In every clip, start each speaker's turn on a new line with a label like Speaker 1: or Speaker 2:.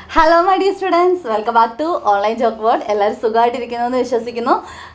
Speaker 1: Hello my dear students welcome back to online job board എല്ലാവരും സുഖമായിട്ടിരിക്കുന്നു എന്ന് വിശ്വസിക്കുന്നു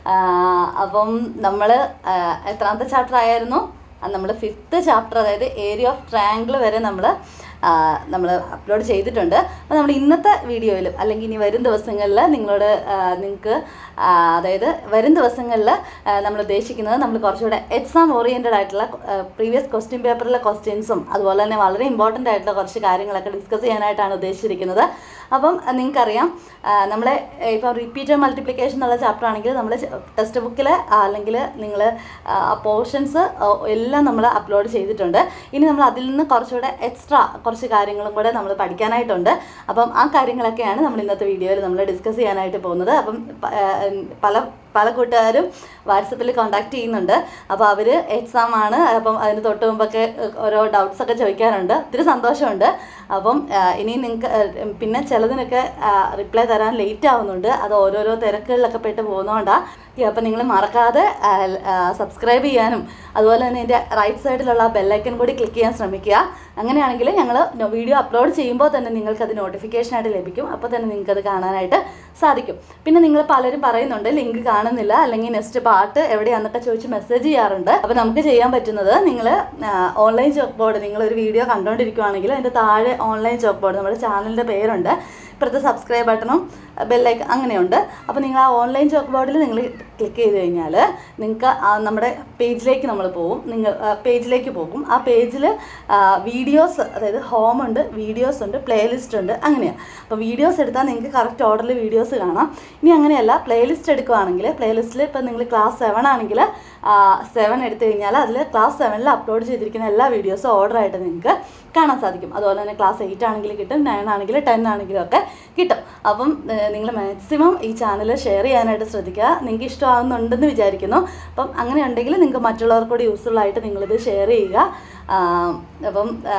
Speaker 1: ആഹ് അപ്പം നമ്മൾ എത്രാമത്തെ ചാപ്റ്റർ ആയിരുന്നു നമ്മൾ ഫിഫ്ത്ത് ചാപ്റ്റർ അതായത് ഏരിയ ഓഫ് ട്രയാങ്കിൾ വരെ നമ്മൾ നമ്മൾ അപ്ലോഡ് ചെയ്തിട്ടുണ്ട് അപ്പോൾ നമ്മൾ ഇന്നത്തെ വീഡിയോയിലും അല്ലെങ്കിൽ ഇനി വരും ദിവസങ്ങളിൽ നിങ്ങളോട് നിങ്ങൾക്ക് അതായത് വരും ദിവസങ്ങളിൽ നമ്മൾ ഉദ്ദേശിക്കുന്നത് നമ്മൾ കുറച്ചുകൂടെ എക്സാം ഓറിയൻറ്റഡ് ആയിട്ടുള്ള പ്രീവിയസ് ക്വസ്റ്റ്യൻ പേപ്പറിലെ ക്വസ്റ്റ്യൻസും അതുപോലെ തന്നെ വളരെ ഇമ്പോർട്ടൻ്റ് ആയിട്ടുള്ള കുറച്ച് കാര്യങ്ങളൊക്കെ ഡിസ്കസ് ചെയ്യാനായിട്ടാണ് ഉദ്ദേശിച്ചിരിക്കുന്നത് അപ്പം നിങ്ങൾക്കറിയാം നമ്മളെ ഇപ്പം റിപ്പീറ്റഡ് മൾട്ടിപ്ലിക്കേഷൻ എന്നുള്ള ചാപ്റ്റർ ആണെങ്കിൽ നമ്മൾ ടെക്സ്റ്റ് ബുക്കിൽ അല്ലെങ്കിൽ നിങ്ങൾ പോർഷൻസ് എല്ലാം നമ്മൾ അപ്ലോഡ് ചെയ്തിട്ടുണ്ട് ഇനി നമ്മൾ അതിൽ നിന്ന് കുറച്ചുകൂടെ എക്സ്ട്രാ കുറച്ച് കാര്യങ്ങളും കൂടെ നമ്മൾ പഠിക്കാനായിട്ടുണ്ട് അപ്പം ആ കാര്യങ്ങളൊക്കെയാണ് നമ്മൾ ഇന്നത്തെ വീഡിയോയിൽ നമ്മൾ ഡിസ്കസ് ചെയ്യാനായിട്ട് പോകുന്നത് അപ്പം പ- ഏഹ് പല പല കൂട്ടുകാരും വാട്സപ്പിൽ കോൺടാക്ട് ചെയ്യുന്നുണ്ട് അപ്പോൾ അവർ എക്സാം ആണ് അപ്പം അതിന് തൊട്ട് മുമ്പൊക്കെ ഓരോ ഡൗട്ട്സ് ഒക്കെ ചോദിക്കാറുണ്ട് ഒത്തിരി സന്തോഷമുണ്ട് അപ്പം ആ, ഇനി നിങ്ങൾക്ക് പിന്നെ ചിലതിനൊക്കെ റിപ്ലൈ തരാൻ ലേറ്റ് ആവുന്നുണ്ട് അത് ഓരോരോ തിരക്കുകളിലൊക്കെ പെട്ട് പോകുന്നതുകൊണ്ടാണ് അപ്പം നിങ്ങൾ മറക്കാതെ സബ്സ്ക്രൈബ് ചെയ്യാനും അതുപോലെ തന്നെ എൻ്റെ റൈറ്റ് സൈഡിലുള്ള ബെല്ലൈക്കൻ കൂടി ക്ലിക്ക് ചെയ്യാൻ ശ്രമിക്കുക അങ്ങനെയാണെങ്കിൽ ഞങ്ങൾ വീഡിയോ അപ്ലോഡ് ചെയ്യുമ്പോൾ തന്നെ നിങ്ങൾക്കത് നോട്ടിഫിക്കേഷനായിട്ട് ലഭിക്കും അപ്പോൾ തന്നെ നിങ്ങൾക്കത് കാണാനായിട്ട് സാധിക്കും പിന്നെ നിങ്ങൾ പലരും പറയുന്നുണ്ട് ലിങ്ക് കാണുന്നില്ല അല്ലെങ്കിൽ നെക്സ്റ്റ് പാർട്ട് എവിടെയാണെന്നൊക്കെ ചോദിച്ച് മെസ്സേജ് ചെയ്യാറുണ്ട് അപ്പോൾ നമുക്ക് ചെയ്യാൻ പറ്റുന്നത് നിങ്ങൾ ഓൺലൈൻ ജോബ് ബോർഡ് നിങ്ങളൊരു വീഡിയോ കണ്ടുകൊണ്ടിരിക്കുവാണെങ്കിൽ അതിൻ്റെ താഴെ ഓൺലൈൻ ജോബ് ബോർഡ് നമ്മുടെ ചാനലിൻ്റെ പേരുണ്ട് ഇപ്പുറത്ത് സബ്സ്ക്രൈബ് ബട്ടണും ബെല്ലൈക്ക് അങ്ങനെയുണ്ട് അപ്പോൾ നിങ്ങൾ ആ ഓൺലൈൻ ജോബ് ബോർഡിൽ നിങ്ങൾ ക്ലിക്ക് ചെയ്ത് കഴിഞ്ഞാൽ നിങ്ങൾക്ക് ആ നമ്മുടെ പേജിലേക്ക് നമ്മൾ പോകും നിങ്ങൾ പേജിലേക്ക് പോകും ആ പേജിൽ വീഡിയോസ് അതായത് ഹോം ഉണ്ട് വീഡിയോസ് ഉണ്ട് പ്ലേലിസ്റ്റ് ഉണ്ട് അങ്ങനെയാണ് അപ്പോൾ വീഡിയോസ് എടുത്താൽ നിങ്ങൾക്ക് കറക്റ്റ് ഓർഡറിൽ വീഡിയോസ് കാണാം ഇനി അങ്ങനെയല്ല പ്ലേലിസ്റ്റ് എടുക്കുകയാണെങ്കിൽ പ്ലേലിസ്റ്റിൽ ഇപ്പോൾ നിങ്ങൾ ക്ലാസ് സെവൻ ആണെങ്കിൽ സെവൻ എടുത്തു കഴിഞ്ഞാൽ അതിൽ ക്ലാസ് സെവനിൽ അപ്ലോഡ് ചെയ്തിരിക്കുന്ന എല്ലാ വീഡിയോസും ഓർഡറായിട്ട് നിങ്ങൾക്ക് കാണാൻ സാധിക്കും അതുപോലെ തന്നെ ക്ലാസ് എയ്റ്റ് ആണെങ്കിൽ കിട്ടും നയൻ ആണെങ്കിൽ ടെൻ ആണെങ്കിലും ഒക്കെ കിട്ടും അപ്പം നിങ്ങൾ മാക്സിമം ഈ ചാനൽ ഷെയർ ചെയ്യാനായിട്ട് ശ്രദ്ധിക്കുക നിങ്ങൾക്ക് ഇഷ്ടമാകുന്നുണ്ടെന്ന് വിചാരിക്കുന്നു അപ്പം അങ്ങനെ ഉണ്ടെങ്കിൽ നിങ്ങൾക്ക് മറ്റുള്ളവർക്ക് കൂടി യൂസ്ഫുൾ ആയിട്ട് നിങ്ങളിത് ഷെയർ ചെയ്യുക ആ, അപ്പം ആ,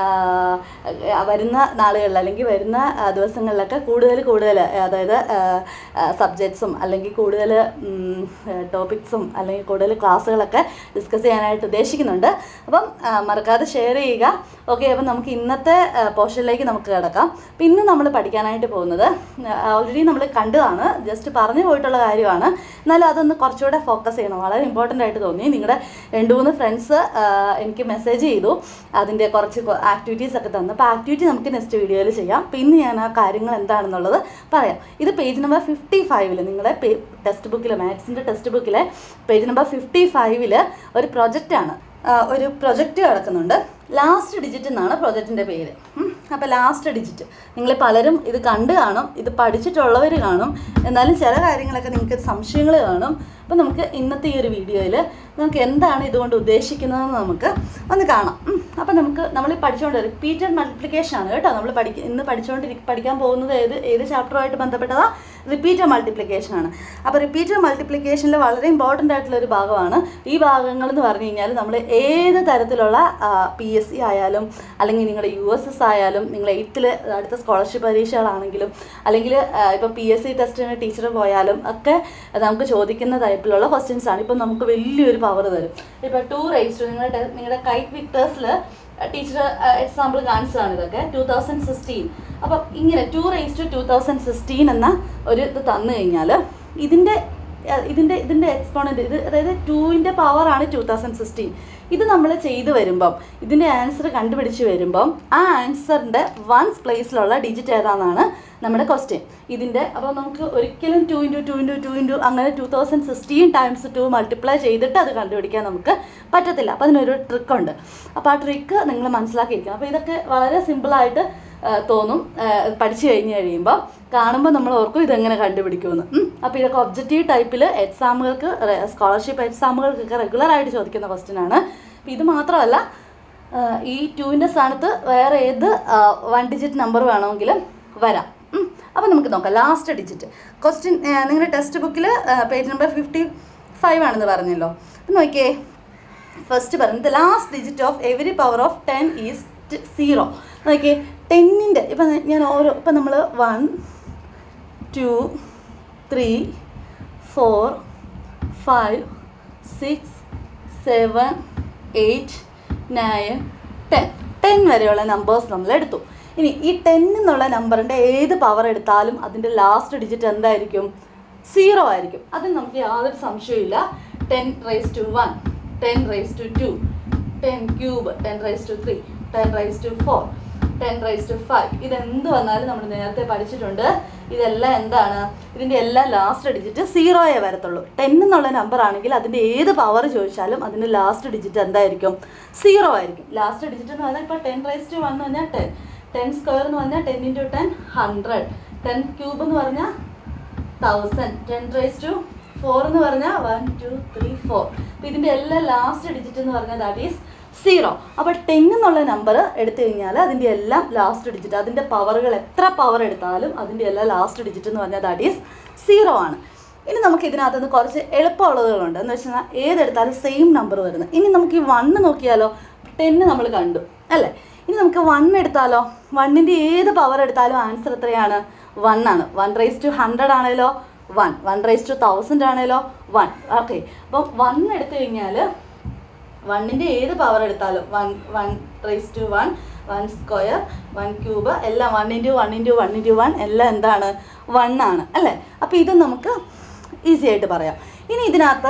Speaker 1: വരുന്ന നാളുകളിൽ അല്ലെങ്കിൽ വരുന്ന ആ, ദിവസങ്ങളിലൊക്കെ കൂടുതൽ കൂടുതൽ അതായത് സബ്ജക്ട്സും അല്ലെങ്കിൽ കൂടുതൽ ടോപ്പിക്സും അല്ലെങ്കിൽ കൂടുതൽ ക്ലാസ്സുകളൊക്കെ ഡിസ്കസ് ചെയ്യാനായിട്ട് ഉദ്ദേശിക്കുന്നുണ്ട് അപ്പം ആ, മറക്കാതെ ഷെയർ ചെയ്യുക ഓക്കെ അപ്പം നമുക്ക് ഇന്നത്തെ പോർഷനിലേക്ക് നമുക്ക് കിടക്കാം അപ്പം ഇന്ന് നമ്മൾ പഠിക്കാനായിട്ട് പോകുന്നത് ഓൾറെഡി നമ്മൾ കണ്ടതാണ് ജസ്റ്റ് പറഞ്ഞു പോയിട്ടുള്ള കാര്യമാണ് എന്നാലും അതൊന്ന് കുറച്ചുകൂടെ ഫോക്കസ് ചെയ്യണം വളരെ ഇമ്പോർട്ടൻ്റ് ആയിട്ട് തോന്നി നിങ്ങളുടെ രണ്ട് മൂന്ന് ഫ്രണ്ട്സ് എനിക്ക് മെസ്സേജ് ചെയ്തു അതിൻ്റെ കുറച്ച് ആക്ടിവിറ്റീസ് ഒക്കെ തന്നു അപ്പോൾ ആക്ടിവിറ്റി നമുക്ക് നെക്സ്റ്റ് വീഡിയോയിൽ ചെയ്യാം അപ്പോൾ ഇന്ന് ഞാൻ ആ കാര്യങ്ങൾ എന്താണെന്നുള്ളത് പറയാം ഇത് പേജ് നമ്പർ ഫിഫ്റ്റി ഫൈവിൽ നിങ്ങളുടെ ടെക്സ്റ്റ് ബുക്കിൽ മാത്സിൻ്റെ ടെക്സ്റ്റ് ബുക്കിലെ പേജ് നമ്പർ ഫിഫ്റ്റി ഫൈവിൽ ഒരു പ്രൊജക്റ്റാണ് ഒരു പ്രൊജക്റ്റ് കിടക്കുന്നുണ്ട് ലാസ്റ്റ് ഡിജിറ്റ് എന്നാണ് പ്രൊജക്റ്റിൻ്റെ പേര് അപ്പോൾ ലാസ്റ്റ് ഡിജിറ്റ് നിങ്ങൾ പലരും ഇത് കണ്ട് കാണും ഇത് പഠിച്ചിട്ടുള്ളവർ കാണും എന്നാലും ചില കാര്യങ്ങളൊക്കെ നിങ്ങൾക്ക് സംശയങ്ങൾ കാണും അപ്പോൾ നമുക്ക് ഇന്നത്തെ ഈ ഒരു വീഡിയോയിൽ നമുക്ക് എന്താണ് ഇതുകൊണ്ട് ഉദ്ദേശിക്കുന്നതെന്ന് നമുക്ക് ഒന്ന് കാണാം ഉം. അപ്പോൾ നമുക്ക് നമ്മൾ പഠിച്ചുകൊണ്ട് റിപ്പീറ്റഡ് മൾട്ടിപ്ലിക്കേഷൻ ആണ് കേട്ടോ നമ്മൾ പഠിക്ക ഇന്ന് പഠിച്ചുകൊണ്ട് പഠിക്കാൻ പോകുന്നത് ഏത് ഏത് ചാപ്റ്ററുമായിട്ട് ബന്ധപ്പെട്ടതാ റിപ്പീറ്റഡ് മൾട്ടിപ്ലിക്കേഷൻ ആണ് അപ്പോൾ റിപ്പീറ്റഡ് മൾട്ടിപ്ലിക്കേഷനിൽ വളരെ ഇമ്പോർട്ടൻ്റ് ആയിട്ടുള്ള ഒരു ഭാഗമാണ് ഈ ഭാഗങ്ങൾ എന്ന് പറഞ്ഞു കഴിഞ്ഞാൽ നമ്മൾ ഏത് തരത്തിലുള്ള പി എസ് സി ആയാലും അല്ലെങ്കിൽ നിങ്ങളുടെ യു എസ് എസ് ആയാലും നിങ്ങൾ എയ്ത്തിൽ അടുത്ത സ്കോളർഷിപ്പ് പരീക്ഷകളാണെങ്കിലും അല്ലെങ്കിൽ ഇപ്പോൾ പി എസ് സി ടെസ്റ്റിന് ടീച്ചർ പോയാലും ഒക്കെ നമുക്ക് ചോദിക്കുന്ന ടൈപ്പിലുള്ള ക്വസ്റ്റ്യൻസ് ആണ് ഇപ്പം നമുക്ക് വലിയൊരു പവർ തരും ഇപ്പോൾ ടു റേസ് നിങ്ങളുടെ നിങ്ങളുടെ കൈറ്റ് വിക്ടേഴ്സിൽ ടീച്ചർ എക്സാമ്പിൾ കാണിച്ചതാണ് ഇതൊക്കെ ടൂ തൗസൻഡ് സിക്സ്റ്റീൻ അപ്പം ഇങ്ങനെ two raise to two thousand sixteen എന്ന ഒരു ഇത് തന്നു കഴിഞ്ഞാൽ ഇതിൻ്റെ അഹ് ഇതിൻ്റെ ഇതിൻ്റെ എക്സ്പോണൻ്റ് ഇത് അതായത് ടൂവിൻ്റെ പവറാണ് ടു തൗസൻഡ് സിക്സ്റ്റീൻ ഇത് നമ്മൾ ചെയ്തു വരുമ്പം ഇതിൻ്റെ ആൻസർ കണ്ടുപിടിച്ച് വരുമ്പം ആ ആൻസറിൻ്റെ വൺസ് പ്ലേസിലുള്ള ഡിജിറ്റ് ഏതാണെന്നാണ് നമ്മുടെ ക്വസ്റ്റ്യൻ ഇതിൻ്റെ അപ്പോൾ നമുക്ക് ഒരിക്കലും two into two into two into അങ്ങനെ two thousand sixteen times two multiply ചെയ്തിട്ട് അത് കണ്ടുപിടിക്കാൻ നമുക്ക് പറ്റത്തില്ല അപ്പോൾ അതിനൊരു ട്രിക്കുണ്ട് അപ്പോൾ ആ ട്രിക്ക് നിങ്ങൾ മനസ്സിലാക്കിയിരിക്കണം അപ്പോൾ ഇതൊക്കെ വളരെ സിമ്പിളായിട്ട് തോന്നും ആ, പഠിച്ചു കഴിഞ്ഞ് കഴിയുമ്പോൾ കാണുമ്പോൾ നമ്മൾ ഓർക്കും ഇതെങ്ങനെ കണ്ടുപിടിക്കുമെന്ന് ഉം. അപ്പോൾ ഇതൊക്കെ ഒബ്ജക്റ്റീവ് ടൈപ്പിൽ എക്സാമുകൾക്ക് സ്കോളർഷിപ്പ് എക്സാമുകൾക്കൊക്കെ റെഗുലറായിട്ട് ചോദിക്കുന്ന ക്വസ്റ്റ്യൻ ആണ് അപ്പോൾ ഇത് മാത്രമല്ല ആ, ഈ ടുവിൻ്റെ സ്ഥാനത്ത് വേറെ ഏത് വൺ ഡിജിറ്റ് നമ്പർ വേണമെങ്കിലും വരാം ഉം. അപ്പോൾ നമുക്ക് നോക്കാം ലാസ്റ്റ് ഡിജിറ്റ് ക്വസ്റ്റ്യൻ നിങ്ങളുടെ ടെക്സ്റ്റ് ബുക്കിൽ പേജ് നമ്പർ ഫിഫ്റ്റി ഫൈവ് ആണെന്ന് പറഞ്ഞല്ലോ അപ്പോൾ നോക്കിയേ ഫസ്റ്റ് പറയുന്നത് last digit of every power of ten is zero നോക്കിയേ ടെന്നിൻ്റെ ഇപ്പം ഞാൻ ഓരോ ഇപ്പം നമ്മൾ one two three four five six seven eight nine ten ten വരെയുള്ള നമ്പേഴ്സ് നമ്മൾ എടുത്തു ഇനി ഈ ടെൻ എന്നുള്ള നമ്പറിൻ്റെ ഏത് പവർ എടുത്താലും അതിൻ്റെ ലാസ്റ്റ് ഡിജിറ്റ് എന്തായിരിക്കും സീറോ ആയിരിക്കും അതിന് നമുക്ക് യാതൊരു സംശയമില്ല ten raise to one ten raise to two ten cube ten raise to three ten raise to four ten raise to five ഇതെന്ത് വന്നാലും നമ്മൾ നേരത്തെ പഠിച്ചിട്ടുണ്ട് ഇതെല്ലാം എന്താണ് ഇതിൻ്റെ എല്ലാം ലാസ്റ്റ് ഡിജിറ്റ് സീറോയേ വരത്തുള്ളൂ ടെൻ എന്നുള്ള നമ്പർ ആണെങ്കിൽ അതിൻ്റെ ഏത് പവർ ചോദിച്ചാലും അതിൻ്റെ ലാസ്റ്റ് ഡിജിറ്റ് എന്തായിരിക്കും സീറോ ആയിരിക്കും ലാസ്റ്റ് ഡിജിറ്റ് എന്ന് പറഞ്ഞാൽ ഇപ്പോൾ ടെൻ റൈസ് ടു വൺ എന്ന് പറഞ്ഞാൽ ടെൻ ടെൻ സ്ക്വയർ എന്ന് പറഞ്ഞാൽ ten into ten hundred ten cube എന്ന് പറഞ്ഞാൽ thousand ten raise to four എന്ന് പറഞ്ഞാൽ വൺ ടു ത്രീ ഫോർ അപ്പോൾ ഇതിൻ്റെ എല്ലാ ലാസ്റ്റ് ഡിജിറ്റ് എന്ന് പറഞ്ഞാൽ ദാറ്റ് ഈസ് സീറോ അപ്പോൾ ടെൻ എന്നുള്ള നമ്പർ എടുത്തു കഴിഞ്ഞാൽ അതിൻ്റെ എല്ലാം ലാസ്റ്റ് ഡിജിറ്റ് അതിൻ്റെ പവറുകൾ എത്ര പവർ എടുത്താലും അതിൻ്റെ എല്ലാ ലാസ്റ്റ് ഡിജിറ്റ് എന്ന് പറഞ്ഞാൽ ദാറ്റ് ഈസ് സീറോ ആണ് ഇനി നമുക്ക് ഇതിനകത്തുനിന്ന് കുറച്ച് എളുപ്പമുള്ളതുകളുണ്ട് എന്ന് വെച്ചാൽ ഏതെടുത്താലും സെയിം നമ്പർ വരുന്നത് ഇനി നമുക്ക് ഈ വണ്ണ് നോക്കിയാലോ ടെന്ന് നമ്മൾ കണ്ടു അല്ലേ ഇനി നമുക്ക് വൺ എടുത്താലോ വണ്ണിൻ്റെ ഏത് പവർ എടുത്താലും ആൻസർ എത്രയാണ് വൺ ആണ് വൺ റൈസ് ടു ഹൺഡ്രഡ് ആണേലോ one one raise to thousand ആണേലോ വൺ ഓക്കെ അപ്പം വൺ എടുത്തു കഴിഞ്ഞാൽ വണ്ണിൻ്റെ ഏത് പവർ എടുത്താലും one one raise to one one square one cube എല്ലാം one into one into one into one എല്ലാം എന്താണ് വൺ ആണ് അല്ലേ അപ്പോൾ ഇത് നമുക്ക് ഈസി ആയിട്ട് പറയാം ഇനി ഇതിനകത്ത്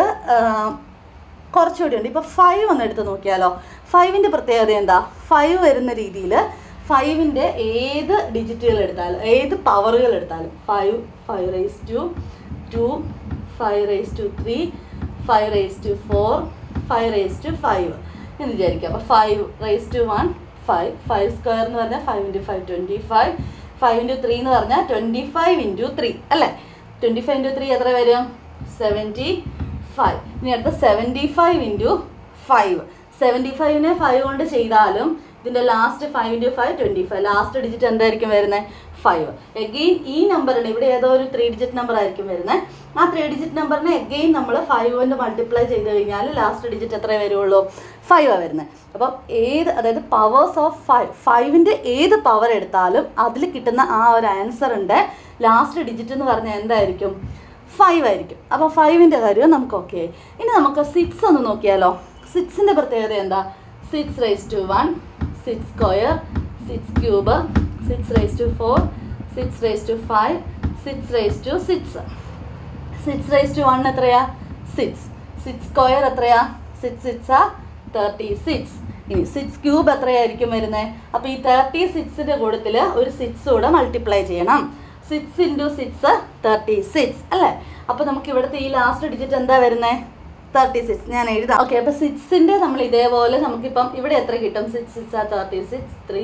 Speaker 1: കുറച്ചുകൂടി ഉണ്ട് ഇപ്പോൾ ഫൈവ് ഒന്ന് എടുത്ത് നോക്കിയാലോ ഫൈവിൻ്റെ പ്രത്യേകത എന്താ ഫൈവ് വരുന്ന രീതിയിൽ ഫൈവിൻ്റെ ഏത് ഡിജിറ്റുകൾ എടുത്താലും ഏത് പവറുകൾ എടുത്താലും five five raise to two five raise to three five raise to four five raise to five എന്ന് വിചാരിക്കുക അപ്പോൾ five raise to one five five square എന്ന് പറഞ്ഞാൽ five into five twenty five five into three എന്ന് പറഞ്ഞാൽ twenty five into three അല്ലേ twenty five into three എത്ര വരും സെവൻറ്റി ഫൈവ് ഇനി അടുത്ത seventy five into five seventy ഫൈവിനെ ഫൈവ് കൊണ്ട് ചെയ്താലും ഇതിൻ്റെ last five into five twenty five last digit എന്തായിരിക്കും വരുന്നത് ഫൈവ് എഗെയിൻ ഈ നമ്പറിന് ഇവിടെ ഏതോ ഒരു ത്രീ ഡിജിറ്റ് നമ്പർ ആയിരിക്കും വരുന്നത് ആ ത്രീ ഡിജിറ്റ് നമ്പറിനെ എഗെയിൻ നമ്മൾ ഫൈവ് കൊണ്ട് മൾട്ടിപ്ലൈ ചെയ്ത് കഴിഞ്ഞാൽ ലാസ്റ്റ് ഡിജിറ്റ് എത്രയേ വരുള്ളൂ ഫൈവ് ആണ് വരുന്നത് അപ്പം ഏത് അതായത് പവേഴ്സ് ഓഫ് ഫൈവ് ഫൈവിൻ്റെ ഏത് പവർ എടുത്താലും അതിൽ കിട്ടുന്ന ആ ഒരു ആൻസറിൻ്റെ ലാസ്റ്റ് ഡിജിറ്റ് എന്ന് പറഞ്ഞാൽ എന്തായിരിക്കും ഫൈവ് ആയിരിക്കും അപ്പോൾ ഫൈവിൻ്റെ കാര്യം നമുക്ക് ഓക്കെ ഇനി നമുക്ക് സിക്സ് ഒന്ന് നോക്കിയാലോ സിക്സിൻ്റെ പ്രത്യേകത എന്താ six raise to one six square six cube six raise to four six raise to five six raise to six six raise to one എത്രയാ സിക്സ് സിക്സ് സ്ക്വയർ എത്രയാ സിക്സ് സിക്സ് ആ തേർട്ടി സിക്സ് ഇനി six cube എത്രയായിരിക്കും വരുന്നത് അപ്പോൾ ഈ thirty സിക്സിൻ്റെ കൂട്ടത്തിൽ ഒരു സിക്സ് കൂടെ മൾട്ടിപ്ലൈ ചെയ്യണം six into six thirty six അല്ലേ അപ്പോൾ നമുക്ക് ഇവിടുത്തെ ഈ ലാസ്റ്റ് ഡിജിറ്റ് എന്താ വരുന്നത് തേർട്ടി സിക്സ് ഞാൻ എഴുതാം ഓക്കെ അപ്പോൾ സിക്സിൻ്റെ നമ്മൾ ഇതേപോലെ നമുക്കിപ്പം ഇവിടെ എത്ര കിട്ടും സിക്സ് സിക്സ് ആ thirty six three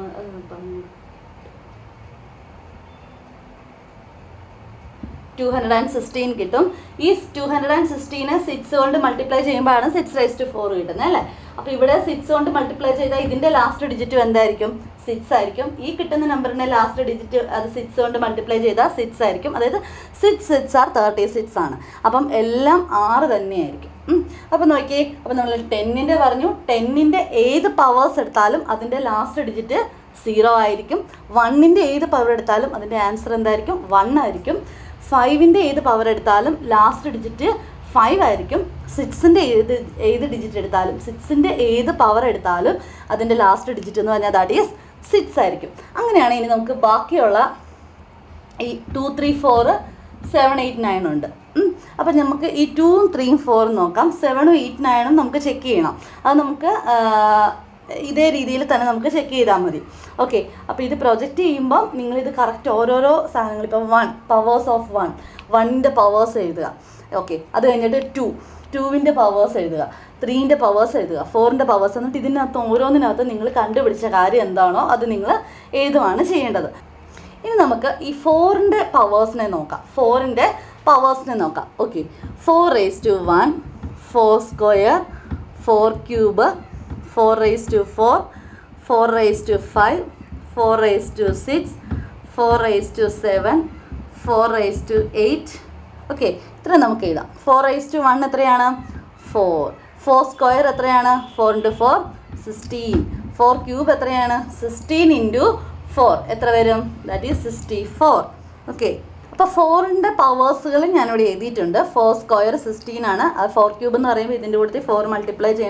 Speaker 1: two hundred and sixteen കിട്ടും ഈ ടു ഹൺഡ്രഡ് ആൻഡ് സിക്സ്റ്റീനെ സിക്സ് കൊണ്ട് മൾട്ടിപ്ലൈ ചെയ്യുമ്പോഴാണ് സിക്സ് റൈസ് ടു ഫോർ കിട്ടുന്നത് അല്ലേ അപ്പോൾ ഇവിടെ സിക്സ് കൊണ്ട് മൾട്ടിപ്ലൈ ചെയ്താൽ ഇതിൻ്റെ ലാസ്റ്റ് ഡിജിറ്റ് എന്തായിരിക്കും സിക്സ് ആയിരിക്കും ഈ കിട്ടുന്ന നമ്പറിൻ്റെ ലാസ്റ്റ് ഡിജിറ്റ് അത് സിക്സ് കൊണ്ട് മൾട്ടിപ്ലൈ ചെയ്താൽ സിക്സ് ആയിരിക്കും അതായത് six six or thirty six ആണ് അപ്പം എല്ലാം ആറ് തന്നെയായിരിക്കും അപ്പോൾ നോക്കിയേ അപ്പോൾ നമ്മൾ ടെന്നിൻ്റെ പറഞ്ഞു ടെന്നിൻ്റെ ഏത് പവേഴ്സ് എടുത്താലും അതിൻ്റെ ലാസ്റ്റ് ഡിജിറ്റ് സീറോ ആയിരിക്കും വണ്ണിൻ്റെ ഏത് പവർ എടുത്താലും അതിൻ്റെ ആൻസർ എന്തായിരിക്കും വൺ ആയിരിക്കും ഫൈവിൻ്റെ ഏത് പവർ എടുത്താലും ലാസ്റ്റ് ഡിജിറ്റ് ഫൈവ് ആയിരിക്കും സിക്സിൻ്റെ ഏത് ഏത് ഡിജിറ്റ് എടുത്താലും സിക്സിൻ്റെ ഏത് പവർ എടുത്താലും അതിൻ്റെ ലാസ്റ്റ് ഡിജിറ്റ് എന്ന് പറഞ്ഞാൽ ദാറ്റ് ഈസ് സിക്സ് ആയിരിക്കും അങ്ങനെയാണ് ഇനി നമുക്ക് ബാക്കിയുള്ള ഈ two three four seven eight nine ഉണ്ട് അപ്പം നമുക്ക് ഈ ടൂവും ത്രീയും ഫോറും നോക്കാം സെവനും എയ്റ്റ് നയനും നമുക്ക് ചെക്ക് ചെയ്യണം അത് നമുക്ക് ഇതേ രീതിയിൽ തന്നെ നമുക്ക് ചെക്ക് ചെയ്താൽ മതി ഓക്കെ അപ്പോൾ ഇത് പ്രൊജക്റ്റ് ചെയ്യുമ്പം നിങ്ങളിത് കറക്റ്റ് ഓരോരോ സാധനങ്ങൾ ഇപ്പോൾ വൺ പവേഴ്സ് ഓഫ് വൺ വണ്ണിൻ്റെ പവേഴ്സ് എഴുതുക ഓക്കെ അത് കഴിഞ്ഞിട്ട് ടു ടുവിൻ്റെ പവേഴ്സ് എഴുതുക ത്രീൻ്റെ പവേഴ്സ് എഴുതുക ഫോറിൻ്റെ പവേഴ്സ് എന്നിട്ട് ഇതിനകത്ത് ഓരോന്നിനകത്ത് നിങ്ങൾ കണ്ടുപിടിച്ച കാര്യം എന്താണോ അത് നിങ്ങൾ എഴുതുകയാണ് ചെയ്യേണ്ടത് ഇനി നമുക്ക് ഈ ഫോറിൻ്റെ പവേഴ്സിനെ നോക്കാം ഫോറിൻ്റെ പവേഴ്സിനെ നോക്കാം okay four raise to one four square four cube four raise to four four raise to five four raise to six four raise to seven four raise to eight okay ഇത്ര നമുക്ക് എഴുതാം ഫോർ റേസ് ടു വൺ എത്രയാണ് four four square എത്രയാണ് four into four sixteen four cube എത്രയാണ് sixteen into four എത്ര വരും that is sixty four okay അപ്പോൾ ഫോറിൻ്റെ പവേഴ്സുകൾ ഞാനിവിടെ എഴുതിയിട്ടുണ്ട് ഫോർ സ്ക്വയർ സിക്സ്റ്റീൻ ആണ് അത് ഫോർ ക്യൂബ് എന്ന് പറയുമ്പോൾ ഇതിൻ്റെ കൂട്ടത്തിൽ ഫോർ മൾട്ടിപ്ലൈ ചെയ്യണം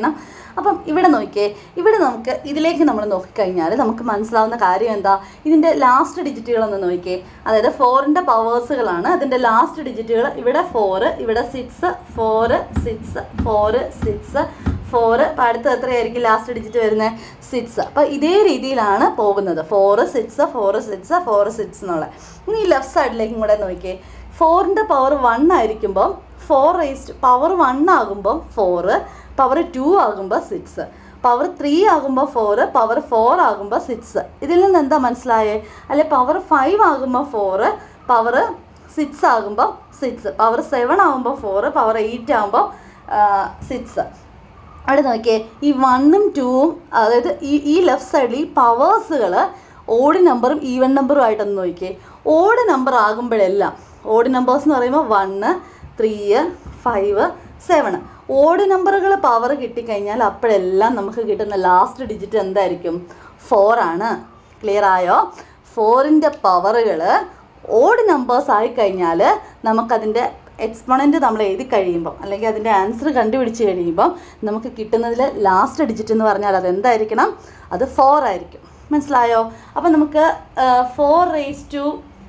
Speaker 1: അപ്പം ഇവിടെ നോക്കിയേ ഇവിടെ നമുക്ക് ഇതിലേക്ക് നമ്മൾ നോക്കിക്കഴിഞ്ഞാൽ നമുക്ക് മനസ്സിലാവുന്ന കാര്യം എന്താ ഇതിൻ്റെ ലാസ്റ്റ് ഡിജിറ്റുകളൊന്ന് നോക്കിയേ അതായത് ഫോറിൻ്റെ പവേഴ്സുകളാണ് അതിൻ്റെ ലാസ്റ്റ് ഡിജിറ്റുകൾ ഇവിടെ ഫോറ് ഇവിടെ six four six four six four അപ്പോൾ അടുത്ത് എത്രയായിരിക്കും ലാസ്റ്റ് ഡിജിറ്റ് വരുന്നത് സിക്സ് അപ്പോൾ ഇതേ രീതിയിലാണ് പോകുന്നത് four six four six four six എന്നുള്ളത് ഇനി ലെഫ്റ്റ് സൈഡിലേക്കും കൂടെ നോക്കിയേ ഫോറിൻ്റെ പവർ വൺ ആയിരിക്കുമ്പോൾ ഫോർ റേസ്റ്റ് പവർ വൺ ആകുമ്പോൾ ഫോറ് പവർ ടു ആകുമ്പോൾ സിക്സ് പവർ ത്രീ ആകുമ്പോൾ ഫോറ് പവർ ഫോർ ആകുമ്പോൾ സിക്സ് ഇതിൽ നിന്ന് എന്താ മനസ്സിലായേ അല്ലെ പവർ ഫൈവ് ആകുമ്പോൾ ഫോറ് പവർ സിക്സ് ആകുമ്പോൾ സിക്സ് പവർ സെവൻ ആകുമ്പോൾ ഫോറ് പവർ എയ്റ്റ് ആകുമ്പോൾ സിക്സ് അവിടെ നോക്കിയേ ഈ വണ്ണും ടൂവും അതായത് ഈ ഈ ലെഫ്റ്റ് സൈഡിൽ ഈ പവേഴ്സുകൾ ഓഡ് നമ്പറും ഈവൻ നമ്പറും ആയിട്ടൊന്ന് നോക്കിയേ ഓഡ് നമ്പർ ആകുമ്പോഴെല്ലാം ഓഡ് നമ്പേഴ്സ് എന്ന് പറയുമ്പോൾ one three five seven odd നമ്പറുകൾ പവർ കിട്ടിക്കഴിഞ്ഞാൽ അപ്പോഴെല്ലാം നമുക്ക് കിട്ടുന്ന ലാസ്റ്റ് ഡിജിറ്റ് എന്തായിരിക്കും ഫോർ ആണ് ക്ലിയർ ആയോ ഫോറിൻ്റെ പവറുകൾ ഓഡ് നമ്പേഴ്സ് ആയിക്കഴിഞ്ഞാൽ നമുക്കതിൻ്റെ എക്സ്പൊണൻ്റ് നമ്മൾ എഴുതി കഴിയുമ്പോൾ അല്ലെങ്കിൽ അതിൻ്റെ ആൻസർ കണ്ടുപിടിച്ച് കഴിയുമ്പോൾ നമുക്ക് കിട്ടുന്നതിൽ ലാസ്റ്റ് ഡിജിറ്റ് എന്ന് പറഞ്ഞാൽ അത് എന്തായിരിക്കണം അത് ഫോർ ആയിരിക്കും മനസ്സിലായോ അപ്പോൾ നമുക്ക് four raise to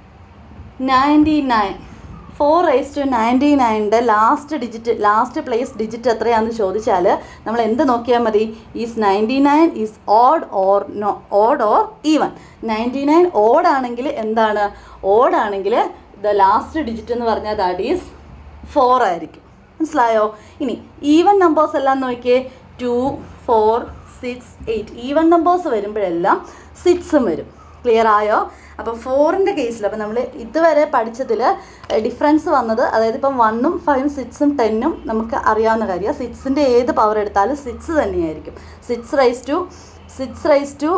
Speaker 1: ninety nine four raise to ninety നയൻ്റെ last digit last place digit എത്രയാണെന്ന് ചോദിച്ചാൽ നമ്മൾ എന്ത് നോക്കിയാൽ മതി is ninety nine is odd or no odd or even ninety nine odd ആണെങ്കിൽ എന്താണ് ഓഡ് ആണെങ്കിൽ ദ ലാസ്റ്റ് ഡിജിറ്റ് എന്ന് പറഞ്ഞാൽ ദാറ്റ് ഈസ് ഫോർ ആയിരിക്കും മനസ്സിലായോ ഇനി ഈവൻ നമ്പേഴ്സ് എല്ലാം നോക്കിയേ two four six eight even numbers വരുമ്പോഴെല്ലാം സിക്സും വരും ക്ലിയർ ആയോ അപ്പം ഫോറിൻ്റെ കേസിൽ അപ്പം നമ്മൾ ഇതുവരെ പഠിച്ചതിൽ ഡിഫറൻസ് വന്നത് അതായത് ഇപ്പം വണ്ണും ഫൈവും സിക്സും ടെന്നും നമുക്ക് അറിയാവുന്ന കാര്യമാണ് സിക്സിൻ്റെ ഏത് പവർ എടുത്താലും സിക്സ് തന്നെയായിരിക്കും six raise to six raise to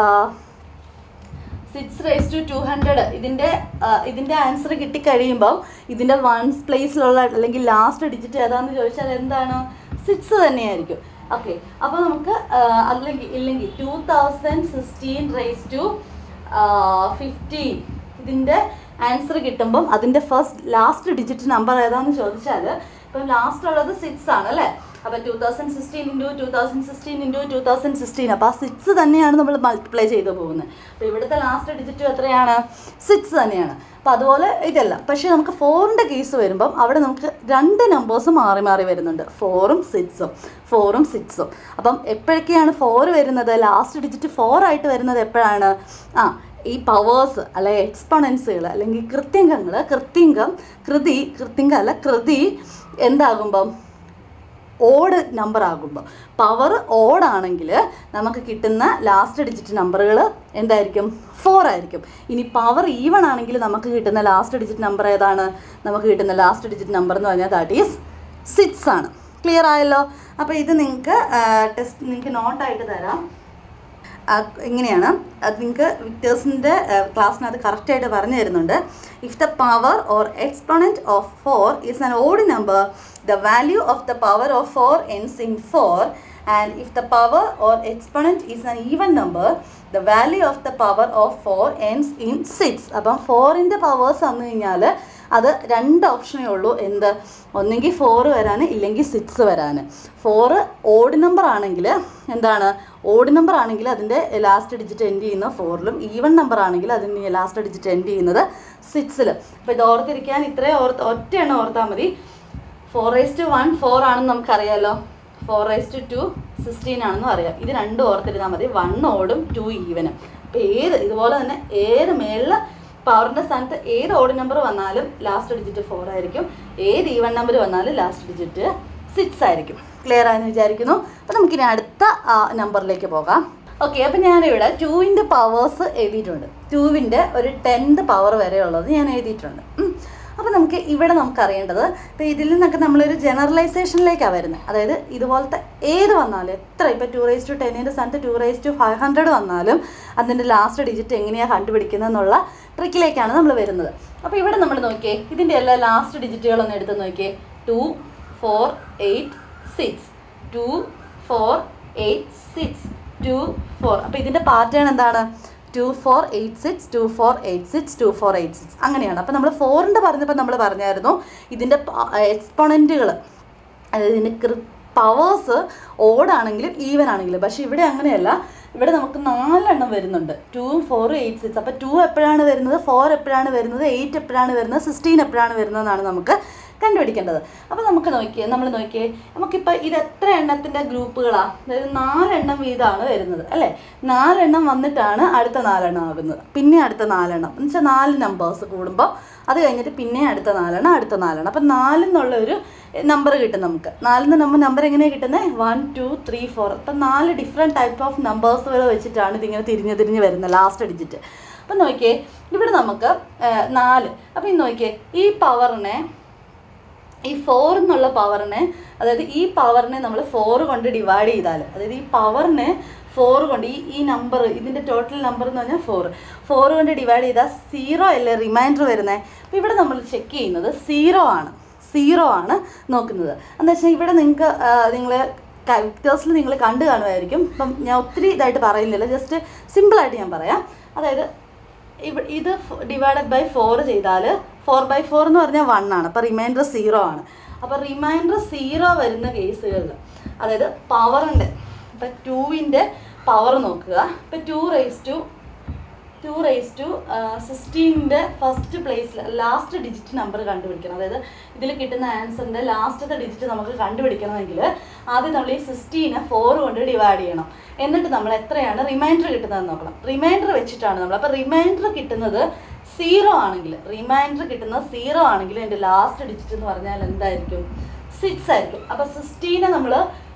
Speaker 1: six raise to two hundred ഇതിൻ്റെ ഇതിൻ്റെ ആൻസർ കിട്ടിക്കഴിയുമ്പോൾ ഇതിൻ്റെ വൺസ് പ്ലേസിലുള്ള അല്ലെങ്കിൽ ലാസ്റ്റ് ഡിജിറ്റ് ഏതാണെന്ന് ചോദിച്ചാൽ എന്താണ് സിക്സ് തന്നെയായിരിക്കും ഓക്കെ അപ്പോൾ നമുക്ക് അല്ലെങ്കിൽ ഇല്ലെങ്കിൽ two thousand sixteen raise to fifteen ഇതിൻ്റെ ആൻസർ കിട്ടുമ്പം അതിൻ്റെ ഫസ്റ്റ് ലാസ്റ്റ് ഡിജിറ്റ് നമ്പർ ഏതാണെന്ന് ചോദിച്ചാൽ ഇപ്പം ലാസ്റ്റ് ഉള്ളത് സിക്സ് ആണ് അല്ലേ അപ്പോൾ two thousand sixteen into two thousand sixteen into two thousand sixteen അപ്പോൾ ആ സിക്സ് തന്നെയാണ് നമ്മൾ മൾട്ടിപ്ലൈ ചെയ്ത് പോകുന്നത് അപ്പോൾ ഇവിടുത്തെ ലാസ്റ്റ് ഡിജിറ്റ് എത്രയാണ് സിക്സ് തന്നെയാണ് അപ്പോൾ അതുപോലെ ഇതല്ല പക്ഷേ നമുക്ക് ഫോറിൻ്റെ കേസ് വരുമ്പം അവിടെ നമുക്ക് രണ്ട് നമ്പേഴ്സ് മാറി മാറി വരുന്നുണ്ട് ഫോറും സിക്സും ഫോറും സിക്സും അപ്പം എപ്പോഴൊക്കെയാണ് ഫോർ വരുന്നത് ലാസ്റ്റ് ഡിജിറ്റ് ഫോർ ആയിട്ട് വരുന്നത് എപ്പോഴാണ് ആ ഈ പവേഴ്സ് അല്ലെ എക്സ്പൊണൻസുകൾ അല്ലെങ്കിൽ കൃത്യങ്കങ്ങൾ കൃത്യങ്കം കൃതി കൃത്യങ്ക അല്ല കൃതി എന്താകുമ്പം ഓഡ് നമ്പർ ആകുമ്പോൾ പവർ ഓഡാണെങ്കിൽ നമുക്ക് കിട്ടുന്ന ലാസ്റ്റ് ഡിജിറ്റ് നമ്പറുകൾ എന്തായിരിക്കും ഫോർ ആയിരിക്കും ഇനി പവർ ഈവൺ ആണെങ്കിൽ നമുക്ക് കിട്ടുന്ന ലാസ്റ്റ് ഡിജിറ്റ് നമ്പർ ഏതാണ് നമുക്ക് കിട്ടുന്ന ലാസ്റ്റ് ഡിജിറ്റ് നമ്പർ എന്ന് പറഞ്ഞാൽ ദാറ്റ് ഈസ് സിക്സ് ആണ് ക്ലിയർ ആയല്ലോ അപ്പോൾ ഇത് നിങ്ങൾക്ക് ടെസ്റ്റ് നിങ്ങൾക്ക് നോട്ടായിട്ട് തരാം ഇങ്ങനെയാണ് അത് നിങ്ങൾക്ക് വിക്ടേഴ്സിൻ്റെ ക്ലാസ്സിനകത്ത് കറക്റ്റായിട്ട് പറഞ്ഞു തരുന്നുണ്ട് if the power or exponent of four is an odd number the value of the power of four ends in four and if the power or exponent is an even number the value of the power of four ends in six അപ്പം ഫോറിൻ്റെ powers വന്നു കഴിഞ്ഞാൽ അത് രണ്ട് ഓപ്ഷനേ ഉള്ളൂ എന്ത് ഒന്നെങ്കിൽ four വരാൻ ഇല്ലെങ്കിൽ സിക്സ് വരാൻ ഫോറ് ഓഡ് നമ്പർ ആണെങ്കിൽ എന്താണ് ഓഡ് നമ്പർ ആണെങ്കിൽ അതിൻ്റെ ലാസ്റ്റ് ഡിജിറ്റ് എൻഡ് ചെയ്യുന്ന ഫോറിലും ഈവൺ നമ്പർ ആണെങ്കിൽ അതിൻ്റെ ലാസ്റ്റ് ഡിജിറ്റ് എൻഡ് ചെയ്യുന്നത് സിക്സിൽ അപ്പോൾ ഇത് ഓർത്തിരിക്കാൻ ഇത്രയും ഓർത്ത് ഒറ്റ എണ്ണം ഓർത്താൽ മതി four raise to one four ആണെന്ന് നമുക്കറിയാലോ four raise to two sixteen ആണെന്നും അറിയാം ഇത് രണ്ടും ഓർത്തിരുന്നാൽ മതി വൺ ഓടും ടു ഈവനും അപ്പോൾ ഏത് ഇതുപോലെ തന്നെ ഏത് മേളിൽ പവറിൻ്റെ സ്ഥാനത്ത് ഏത് ഓഡ് നമ്പർ വന്നാലും ലാസ്റ്റ് ഡിജിറ്റ് ഫോർ ആയിരിക്കും ഏത് ഈവൺ നമ്പർ വന്നാലും ലാസ്റ്റ് ഡിജിറ്റ് സിക്സ് ആയിരിക്കും ക്ലിയർ ആയെന്ന് വിചാരിക്കുന്നു അപ്പോൾ നമുക്കിനി അടുത്ത നമ്പറിലേക്ക് പോകാം ഓക്കെ അപ്പോൾ ഞാനിവിടെ ടൂവിൻ്റെ പവേഴ്സ് എഴുതിയിട്ടുണ്ട് ടൂവിൻ്റെ ഒരു ടെൻത്ത് പവർ വരെയുള്ളത് ഞാൻ എഴുതിയിട്ടുണ്ട് അപ്പോൾ നമുക്ക് ഇവിടെ നമുക്ക് അറിയേണ്ടത് ഇപ്പോൾ ഇതിൽ നിന്നൊക്കെ നമ്മളൊരു ജനറലൈസേഷനിലേക്കാണ് വരുന്നത് അതായത് ഇതുപോലത്തെ ഏത് വന്നാലും എത്ര ഇപ്പോൾ ടു റേസ് ടു ടെന്നിൻ്റെ സ്ഥാനത്ത് two raise to five hundred വന്നാലും അതിൻ്റെ ലാസ്റ്റ് ഡിജിറ്റ് എങ്ങനെയാണ് കണ്ടുപിടിക്കുന്നത് എന്നുള്ള ട്രിക്കിലേക്കാണ് നമ്മൾ വരുന്നത് അപ്പോൾ ഇവിടെ നമ്മൾ നോക്കിയേ ഇതിൻ്റെ എല്ലാ ലാസ്റ്റ് ഡിജിറ്റുകളൊന്ന് എടുത്ത് നോക്കിയേ two four eight six two four eight six two four അപ്പോൾ ഇതിൻ്റെ പാറ്റേൺ എന്താണ് two four eight six two four eight six two four eight six അങ്ങനെയാണ് അപ്പോൾ നമ്മൾ ഫോറിൻ്റെ പറഞ്ഞപ്പോൾ നമ്മൾ പറഞ്ഞായിരുന്നു ഇതിൻ്റെ എക്സ്പൊണൻറ്റുകൾ അതായത് ഇതിൻ്റെ പവേഴ്സ് ഓടാണെങ്കിലും ഈവൻ ആണെങ്കിലും പക്ഷെ ഇവിടെ അങ്ങനെയല്ല ഇവിടെ നമുക്ക് നാലെണ്ണം വരുന്നുണ്ട് ടൂവും ഫോറും എയ്റ്റ് സിക്സ് അപ്പോൾ ടു എപ്പോഴാണ് വരുന്നത് ഫോർ എപ്പോഴാണ് വരുന്നത് എയ്റ്റ് എപ്പോഴാണ് വരുന്നത് സിക്സ്റ്റീൻ എപ്പോഴാണ് വരുന്നതെന്നാണ് നമുക്ക് കണ്ടുപിടിക്കേണ്ടത് അപ്പോൾ നമുക്ക് നോക്കിയേ നമ്മൾ നോക്കിയേ നമുക്കിപ്പോൾ ഇത് എത്ര എണ്ണത്തിൻ്റെ ഗ്രൂപ്പുകളാണ് അതായത് നാലെണ്ണം വീതമാണ് വരുന്നത് അല്ലേ നാലെണ്ണം വന്നിട്ടാണ് അടുത്ത നാലെണ്ണം ആകുന്നത് പിന്നെ അടുത്ത നാലെണ്ണം എന്ന് വെച്ചാൽ നാല് നമ്പേഴ്സ് കൂടുമ്പോൾ അത് കഴിഞ്ഞിട്ട് പിന്നെ അടുത്ത നാലെണ്ണം അടുത്ത നാലെണ്ണം അപ്പം നാലെന്നുള്ള ഒരു നമ്പർ കിട്ടും നമുക്ക് നാലിന്ന് നമ്മൾ നമ്പർ എങ്ങനെയാണ് കിട്ടുന്നത് വൺ ടു ത്രീ ഫോർ അപ്പം നാല് ഡിഫറെൻറ്റ് ടൈപ്പ് ഓഫ് നമ്പേഴ്സുകൾ വെച്ചിട്ടാണ് ഇതിങ്ങനെ തിരിഞ്ഞ് തിരിഞ്ഞ് വരുന്നത് ലാസ്റ്റ് ഡിജിറ്റ് അപ്പം നോക്കിയേ ഇവിടെ നമുക്ക് ആ, നാല് അപ്പം ഇത് നോക്കിയേ ഈ പവറിനെ ഈ ഫോർ എന്നുള്ള പവറിനെ അതായത് ഈ പവറിനെ നമ്മൾ ഫോർ കൊണ്ട് ഡിവൈഡ് ചെയ്താൽ അതായത് ഈ പവറിനെ ഫോർ കൊണ്ട് ഈ ഈ നമ്പർ ഇതിൻ്റെ ടോട്ടൽ നമ്പർ എന്ന് പറഞ്ഞാൽ ഫോർ ഫോർ കൊണ്ട് ഡിവൈഡ് ചെയ്താൽ സീറോ അല്ലേ റിമൈൻഡർ വരുന്നത് അപ്പോൾ ഇവിടെ നമ്മൾ ചെക്ക് ചെയ്യുന്നത് സീറോ ആണ് സീറോ ആണ് നോക്കുന്നത് എന്ന് വെച്ചാൽ ഇവിടെ നിങ്ങൾക്ക് നിങ്ങൾ ക്യാരക്ടേഴ്സിൽ നിങ്ങൾ കണ്ടു കാണുമായിരിക്കും ഇപ്പം ഞാൻ ഒത്തിരി ഇതായിട്ട് പറയുന്നില്ല ജസ്റ്റ് സിമ്പിളായിട്ട് ഞാൻ പറയാം അതായത് ഇവ ഇത് ഡിവൈഡഡ് ബൈ ഫോർ ചെയ്താൽ ഫോർ ബൈ ഫോർ എന്ന് പറഞ്ഞാൽ വൺ ആണ് അപ്പോൾ റിമൈൻഡർ സീറോ ആണ് അപ്പോൾ റിമൈൻഡർ സീറോ വരുന്ന കേസുകളിൽ അതായത് പവറിൻ്റെ ഇപ്പം ടൂവിൻ്റെ പവർ നോക്കുക ഇപ്പം two raise to two raise to സിക്സ്റ്റീൻ്റെ ഫസ്റ്റ് പ്ലേസിൽ ലാസ്റ്റ് ഡിജിറ്റ് നമ്പർ കണ്ടുപിടിക്കണം അതായത് ഇതിൽ കിട്ടുന്ന ആൻസറിൻ്റെ ലാസ്റ്റത്തെ ഡിജിറ്റ് നമുക്ക് കണ്ടുപിടിക്കണമെങ്കിൽ ആദ്യം നമ്മൾ ഈ സിക്സ്റ്റീനെ ഫോർ കൊണ്ട് ഡിവൈഡ് ചെയ്യണം എന്നിട്ട് നമ്മൾ എത്രയാണ് റിമൈൻഡർ കിട്ടുന്നതെന്ന് നോക്കണം റിമൈൻഡർ വെച്ചിട്ടാണ് നമ്മൾ അപ്പോൾ റിമൈൻഡർ കിട്ടുന്നത് സീറോ ആണെങ്കിൽ റിമൈൻഡർ കിട്ടുന്നത് സീറോ ആണെങ്കിൽ എൻ്റെ ലാസ്റ്റ് ഡിജിറ്റ് എന്ന് പറഞ്ഞാൽ എന്തായിരിക്കും സിക്സ് ആയിരിക്കും അപ്പോൾ സിക്സ്റ്റീനെ നമ്മൾ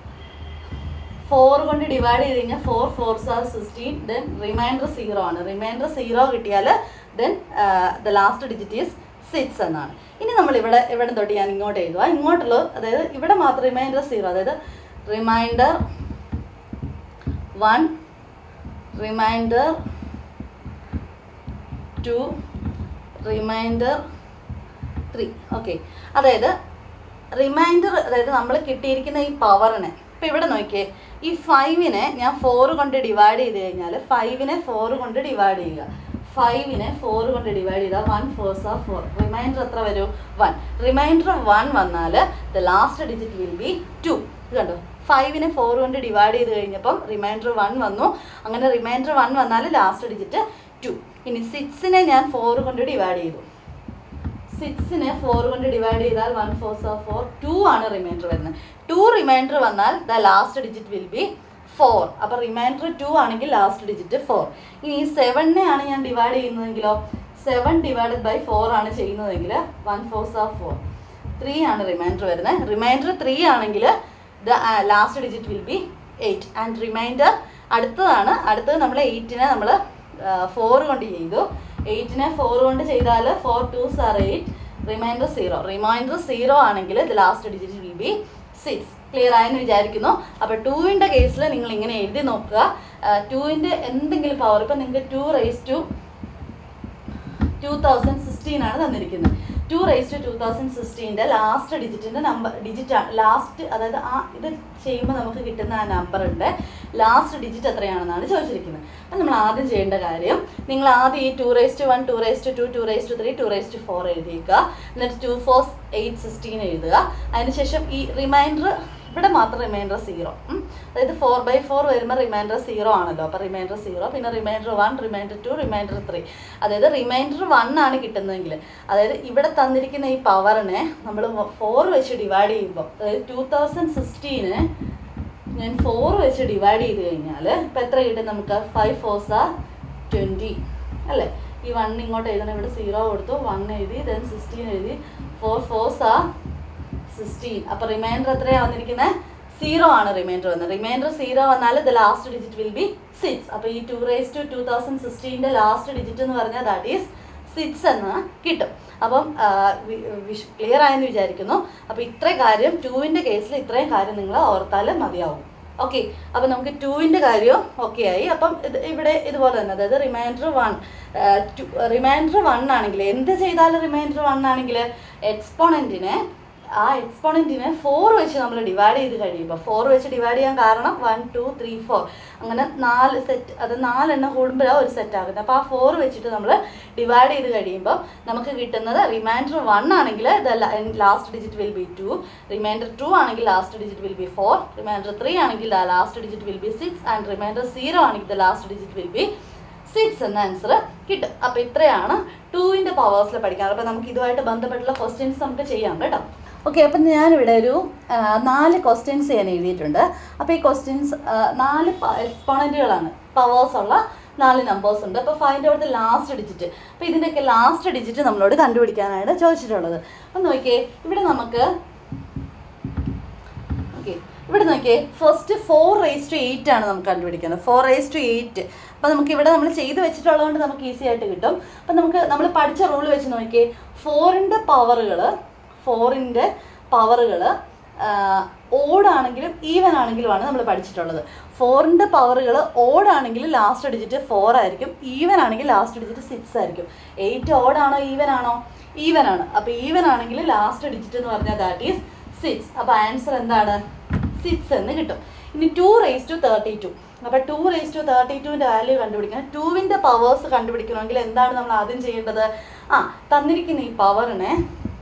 Speaker 1: ഫോർ കൊണ്ട് ഡിവൈഡ് ചെയ്ത് കഴിഞ്ഞാൽ four fours are sixteen then remainder zero ആണ് റിമൈൻഡർ സീറോ കിട്ടിയാൽ then the last digit is six എന്നാണ് ഇനി നമ്മൾ ഇവിടെ ഇവിടെ തൊട്ട് ഞാൻ ഇങ്ങോട്ട് എഴുതുക ഇങ്ങോട്ടുള്ള അതായത് ഇവിടെ മാത്രം റിമൈൻഡർ സീറോ അതായത് remainder one remainder two remainder three okay അതായത് റിമൈൻഡർ അതായത് നമ്മൾ കിട്ടിയിരിക്കുന്ന ഈ പവറിനെ ഇപ്പം ഇവിടെ നോക്കിയേ ഈ ഫൈവിനെ ഞാൻ ഫോർ കൊണ്ട് ഡിവൈഡ് ചെയ്ത് കഴിഞ്ഞാൽ ഫൈവിനെ ഫോർ കൊണ്ട് ഡിവൈഡ് ചെയ്യുക ഫൈവിനെ ഫോർ കൊണ്ട് ഡിവൈഡ് ചെയ്താൽ വൺ ഫോർസ് ആ ഫോർ റിമൈൻഡർ എത്ര വരും വൺ റിമൈൻഡർ വൺ വന്നാൽ the last digit will be two ഇത് കണ്ടോ ഫൈവിനെ ഫോർ കൊണ്ട് ഡിവൈഡ് ചെയ്ത് കഴിഞ്ഞപ്പം റിമൈൻഡർ വൺ വന്നു അങ്ങനെ റിമൈൻഡർ വൺ വന്നാൽ ലാസ്റ്റ് ഡിജിറ്റ് ടു ഇനി സിക്സിനെ ഞാൻ ഫോർ കൊണ്ട് ഡിവൈഡ് ചെയ്തു സിക്സിനെ ഫോർ കൊണ്ട് ഡിവൈഡ് ചെയ്താൽ one fours of four two ആണ് റിമൈൻഡർ വരുന്നത് ടു റിമൈൻഡർ വന്നാൽ the last digit will be four അപ്പോൾ റിമൈൻഡർ ടു ആണെങ്കിൽ ലാസ്റ്റ് ഡിജിറ്റ് ഫോർ ഇനി ഈ സെവനെ ആണ് ഞാൻ ഡിവൈഡ് ചെയ്യുന്നതെങ്കിലോ സെവൻ ഡിവൈഡഡ് ബൈ ഫോർ ആണ് ചെയ്യുന്നതെങ്കിൽ one fours of four three ആണ് റിമൈൻഡർ വരുന്നത് റിമൈൻഡർ ത്രീ ആണെങ്കിൽ the last digit will be eight and remainder അടുത്തതാണ് അടുത്തത് നമ്മൾ എയ്റ്റിനെ നമ്മൾ ഫോർ കൊണ്ട് ചെയ്തു എയ്റ്റിനെ ഫോർ കൊണ്ട് ചെയ്താൽ four twos are eight remainder zero remainder zero ആണെങ്കിൽ the last digit will be six clear ആയെന്ന് വിചാരിക്കുന്നു അപ്പോൾ ടൂവിൻ്റെ കേസിൽ നിങ്ങൾ ഇങ്ങനെ എഴുതി നോക്കുക ടൂവിൻ്റെ എന്തെങ്കിലും പവർ ഇപ്പം നിങ്ങൾക്ക് two raise to two thousand sixteen ആണ് തന്നിരിക്കുന്നത് two raise to two thousand സിക്സ്റ്റീൻ്റെ ലാസ്റ്റ് ഡിജിറ്റിൻ്റെ നമ്പർ ഡിജിറ്റ് ലാസ്റ്റ് അതായത് ആ ഇത് ചെയ്യുമ്പോൾ നമുക്ക് കിട്ടുന്ന ആ നമ്പറിൻ്റെ ലാസ്റ്റ് ഡിജിറ്റ് എത്രയാണെന്നാണ് ചോദിച്ചിരിക്കുന്നത് അപ്പം നമ്മൾ ആദ്യം ചെയ്യേണ്ട കാര്യം നിങ്ങൾ ആദ്യം ഈ two raise to one two raise to two two raise to three two raise to four എഴുതിയേക്കുക എന്നിട്ട് ടു ഫോർ എയ്റ്റ് സിക്സ്റ്റീൻ എഴുതുക അതിനുശേഷം ഈ റിമൈൻഡർ ഇവിടെ മാത്രം റിമൈൻഡർ സീറോ അതായത് ഫോർ ബൈ ഫോർ വരുമ്പോൾ റിമൈൻഡർ സീറോ ആണല്ലോ അപ്പോൾ റിമൈൻഡർ സീറോ പിന്നെ remainder one remainder two remainder three അതായത് റിമൈൻഡർ വൺ ആണ് കിട്ടുന്നതെങ്കിൽ അതായത് ഇവിടെ തന്നിരിക്കുന്ന ഈ പവറിനെ നമ്മൾ ഫോർ വെച്ച് ഡിവൈഡ് ചെയ്യുമ്പോൾ അതായത് ടു തൗസൻഡ് സിക്സ്റ്റീന് ഞാൻ ഫോർ വെച്ച് ഡിവൈഡ് ചെയ്ത് കഴിഞ്ഞാൽ ഇപ്പം എത്ര കിട്ടും നമുക്ക് ഫൈവ് ഫോർസ് ആ ട്വൻറ്റി അല്ലേ ഈ വൺ ഇങ്ങോട്ട് എഴുതണം ഇവിടെ സീറോ കൊടുത്തു വൺ എഴുതി ദെൻ സിക്സ്റ്റീൻ എഴുതി ഫോർ ഫോർസ് ആ സിക്സ്റ്റീൻ അപ്പോൾ റിമൈൻഡർ എത്രയാണ് വന്നിരിക്കുന്നത് സീറോ ആണ് റിമൈൻഡർ വന്നത് റിമൈൻഡർ സീറോ വന്നാൽ the last digit will be six അപ്പോൾ ഈ two raise to two thousand സിക്സ്റ്റീൻ്റെ ലാസ്റ്റ് ഡിജിറ്റ് എന്ന് പറഞ്ഞാൽ ദാറ്റ് ഈസ് സിക്സ് എന്ന് കിട്ടും അപ്പം ക്ലിയർ ആയെന്ന് വിചാരിക്കുന്നു അപ്പോൾ ഇത്രയും കാര്യം ടൂവിൻ്റെ കേസിൽ ഇത്രയും കാര്യം നിങ്ങൾ ഓർത്താൽ മതിയാവും ഓക്കെ അപ്പോൾ നമുക്ക് ടൂവിൻ്റെ കാര്യം ഓക്കെ ആയി അപ്പം ഇത് ഇവിടെ ഇതുപോലെ തന്നെ അതായത് റിമൈൻഡർ വൺ റിമൈൻഡർ വൺ ആണെങ്കിൽ എന്ത് ചെയ്താലും റിമൈൻഡർ വൺ ആണെങ്കിൽ എക്സ്പോണൻറ്റിനെ ആ എക്സ്പോണൻറ്റിനെ ഫോർ വെച്ച് നമ്മൾ ഡിവൈഡ് ചെയ്ത് കഴിയുമ്പോൾ ഫോർ വെച്ച് ഡിവൈഡ് ചെയ്യാൻ കാരണം വൺ ടു ത്രീ ഫോർ അങ്ങനെ നാല് സെറ്റ് അത് നാലെണ്ണം കൂടുമ്പോഴാണ് ഒരു സെറ്റ് ആകുന്നത് അപ്പോൾ ആ ഫോർ വെച്ചിട്ട് നമ്മൾ ഡിവൈഡ് ചെയ്ത് കഴിയുമ്പോൾ നമുക്ക് കിട്ടുന്നത് റിമൈൻഡർ വൺ ആണെങ്കിൽ the last digit will be two remainder two ആണെങ്കിൽ last digit will be four remainder three ആണെങ്കിൽ the last digit will be six and remainder zero ആണെങ്കിൽ the last digit will be six എന്ന answer കിട്ടും അപ്പോൾ ഇത്രയാണ് ടൂവിൻ്റെ പവേഴ്സിൽ പഠിക്കാൻ അപ്പോൾ നമുക്ക് ഇതുമായിട്ട് ബന്ധപ്പെട്ടുള്ള ക്വസ്റ്റ്യൻസ് നമുക്ക് ചെയ്യാം കേട്ടോ ഓക്കെ അപ്പം ഞാനിവിടെ ഒരു ആ, നാല് ക്വസ്റ്റ്യൻസ് ഞാൻ എഴുതിയിട്ടുണ്ട് അപ്പോൾ ഈ ക്വസ്റ്റ്യൻസ് നാല് എക്സ്പോണൻറ്റുകളാണ് പവേഴ്സ് ഉള്ള നാല് നമ്പേഴ്സ് ഉണ്ട് അപ്പോൾ find out the last digit അപ്പോൾ ഇതിൻ്റെയൊക്കെ ലാസ്റ്റ് ഡിജിറ്റ് നമ്മളോട് കണ്ടുപിടിക്കാനാണ് ചോദിച്ചിട്ടുള്ളത് അപ്പം നോക്കിയേ ഇവിടെ നമുക്ക് ഓക്കെ ഇവിടെ നോക്കിയേ first four raise to eight ആണ് നമുക്ക് കണ്ടുപിടിക്കുന്നത് ഫോർ റേസ് ടു എയ്റ്റ് അപ്പോൾ നമുക്ക് ഇവിടെ നമ്മൾ ചെയ്ത് വെച്ചിട്ടുള്ളതുകൊണ്ട് നമുക്ക് ഈസി ആയിട്ട് കിട്ടും അപ്പം നമുക്ക് നമ്മൾ പഠിച്ച റൂൾ വെച്ച് നോക്കിയേ ഫോറിൻ്റെ പവറുകൾ ഫോറിൻ്റെ പവറുകൾ ഓടാണെങ്കിലും ഈവൻ ആണെങ്കിലുമാണ് നമ്മൾ പഠിച്ചിട്ടുള്ളത് ഫോറിൻ്റെ പവറുകൾ ഓടാണെങ്കിൽ ലാസ്റ്റ് ഡിജിറ്റ് ഫോർ ആയിരിക്കും ഈവൻ ആണെങ്കിൽ ലാസ്റ്റ് ഡിജിറ്റ് സിക്സ് ആയിരിക്കും എയ്റ്റ് ഓടാണോ ഈവൻ ആണോ ഈവൻ ആണ് അപ്പോൾ ഈവൻ ആണെങ്കിൽ ലാസ്റ്റ് ഡിജിറ്റ് എന്ന് പറഞ്ഞാൽ ദാറ്റ് ഈസ് സിക്സ് അപ്പോൾ ആൻസർ എന്താണ് സിക്സ് എന്ന് കിട്ടും ഇനി two raise to thirty two അപ്പോൾ ടു റേസ് ടു തേർട്ടി ടുവിൻ്റെ വാല്യൂ കണ്ടുപിടിക്കണം ടുവിൻ്റെ പവേഴ്സ് കണ്ടുപിടിക്കണമെങ്കിൽ എന്താണ് നമ്മൾ ആദ്യം ചെയ്യേണ്ടത് ആ തന്നിരിക്കുന്ന ഈ പവറിനെ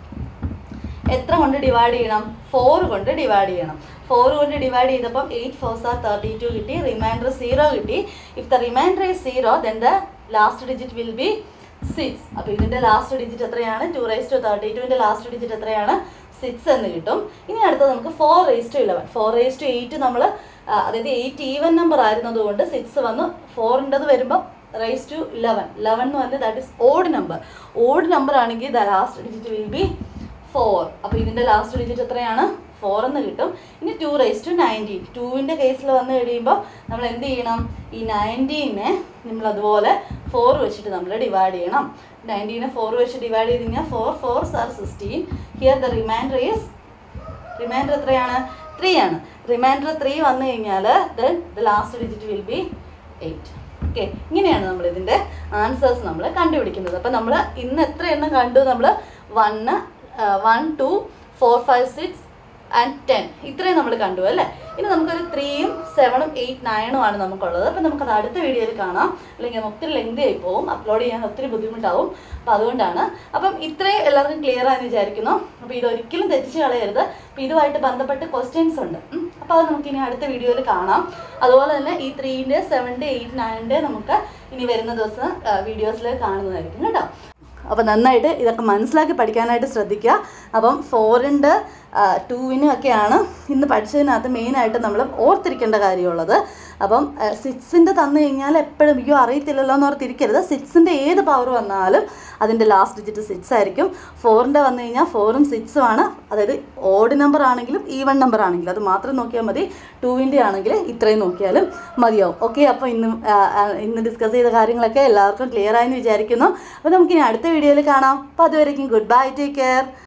Speaker 1: എത്ര കൊണ്ട് ഡിവൈഡ് ചെയ്യണം ഫോർ കൊണ്ട് ഡിവൈഡ് ചെയ്യണം ഫോർ കൊണ്ട് ഡിവൈഡ് ചെയ്തപ്പം eight fours are thirty two കിട്ടി റിമൈൻഡർ സീറോ കിട്ടി if the remainder is zero then the last digit will be six അപ്പോൾ ഇതിൻ്റെ ലാസ്റ്റ് ഡിജിറ്റ് എത്രയാണ് ടു റേസ് ടു തേർട്ടി ടുവിൻ്റെ ലാസ്റ്റ് ഡിജിറ്റ് എത്രയാണ് സിക്സ് എന്ന് കിട്ടും ഇനി അടുത്തത് നമുക്ക് four raise to eleven four raise to eight നമ്മൾ അതായത് എയ്റ്റ് ഈവൻ നമ്പർ ആയിരുന്നത് കൊണ്ട് സിക്സ് വന്നു ഫോറിൻ്റെത് വരുമ്പോൾ റേസ് ടു ഇലവൻ ഇലവൻ എന്ന് പറഞ്ഞാൽ that is odd number odd number ആണെങ്കിൽ the last digit will be four അപ്പോൾ ഇതിൻ്റെ ലാസ്റ്റ് ഡിജിറ്റ് എത്രയാണ് ഫോർ എന്ന് കിട്ടും ഇനി ടു റേസ് ടു നയൻറ്റീൻ ടൂവിൻ്റെ കേസിൽ വന്നു കഴിയുമ്പോൾ നമ്മൾ എന്ത് ചെയ്യണം ഈ നയൻറ്റീനെ നമ്മൾ അതുപോലെ ഫോർ വെച്ചിട്ട് നമ്മൾ ഡിവൈഡ് ചെയ്യണം നയൻറ്റീനെ ഫോർ വെച്ച് ഡിവൈഡ് ചെയ്ത് കഴിഞ്ഞാൽ four fours are sixteen here the remainder is remainder എത്രയാണ് ത്രീ ആണ് റിമൈൻഡർ ത്രീ വന്നു കഴിഞ്ഞാൽ then the last digit will be eight okay ഇങ്ങനെയാണ് നമ്മൾ ഇതിൻ്റെ ആൻസേഴ്സ് നമ്മൾ കണ്ടുപിടിക്കുന്നത് അപ്പം നമ്മൾ ഇന്ന് എത്ര എണ്ണം കണ്ടു നമ്മൾ one one two four five six and ten ഇത്രയും നമ്മൾ കണ്ടു അല്ലേ ഇനി നമുക്കൊരു ത്രീയും സെവനും എയ്റ്റ് നയനും ആണ് നമുക്കുള്ളത് അപ്പം നമുക്കത് അടുത്ത വീഡിയോയിൽ കാണാം അല്ലെങ്കിൽ ഒത്തിരി ലെങ്തി ആയി പോകും അപ്ലോഡ് ചെയ്യാൻ ഒത്തിരി ബുദ്ധിമുട്ടാവും അപ്പം അതുകൊണ്ടാണ് അപ്പം ഇത്രയും എല്ലാവർക്കും ക്ലിയർ ആയെന്ന് വിചാരിക്കുന്നു അപ്പോൾ ഇതൊരിക്കലും തെറ്റിച്ച് കളയരുത് അപ്പോൾ ഇതുമായിട്ട് ബന്ധപ്പെട്ട് ക്വസ്റ്റ്യൻസ് ഉണ്ട് ഉം. അപ്പോൾ അത് നമുക്ക് ഇനി അടുത്ത വീഡിയോയിൽ കാണാം അതുപോലെ തന്നെ ഈ ത്രീൻ്റെ സെവൻ്റെ എയ്റ്റ് നയൻ്റെ നമുക്ക് ഇനി വരുന്ന ദിവസം വീഡിയോസിൽ കാണുന്നതായിരിക്കും കേട്ടോ അപ്പോൾ നന്നായിട്ട് ഇതൊക്കെ മനസ്സിലാക്കി പഠിക്കാനായിട്ട് ശ്രദ്ധിക്കുക അപ്പം ഫോറിൻ്റെ ടൂവിനും ഒക്കെയാണ് ഇന്ന് പഠിച്ചതിനകത്ത് മെയിനായിട്ട് നമ്മൾ ഓർത്തിരിക്കേണ്ട കാര്യമുള്ളത് അപ്പം സിക്സിൻ്റെ തന്നു കഴിഞ്ഞാൽ എപ്പോഴും അയ്യോ അറിയത്തില്ലല്ലോ എന്ന് ഓർത്തിരിക്കരുത് സിക്സിൻ്റെ ഏത് പവർ വന്നാലും അതിൻ്റെ ലാസ്റ്റ് ഡിജിറ്റ് സിക്സ് ആയിരിക്കും ഫോറിൻ്റെ വന്നു കഴിഞ്ഞാൽ ഫോറും സിക്സും ആണ് അതായത് ഓഡ് നമ്പർ ആണെങ്കിലും ഈവൺ നമ്പർ ആണെങ്കിലും അത് മാത്രം നോക്കിയാൽ മതി ടൂവിൻ്റെ ആണെങ്കിൽ ഇത്രയും നോക്കിയാലും മതിയാവും ഓക്കെ അപ്പോൾ ഇന്ന് ആ, ആ, ഇന്ന് ഡിസ്കസ് ചെയ്ത കാര്യങ്ങളൊക്കെ എല്ലാവർക്കും ക്ലിയർ ആയെന്ന് വിചാരിക്കുന്നു അപ്പോൾ നമുക്കിനി അടുത്ത വീഡിയോയിൽ കാണാം അപ്പോൾ അതുവരേക്കും ഗുഡ് ബൈ ടേക്ക് കെയർ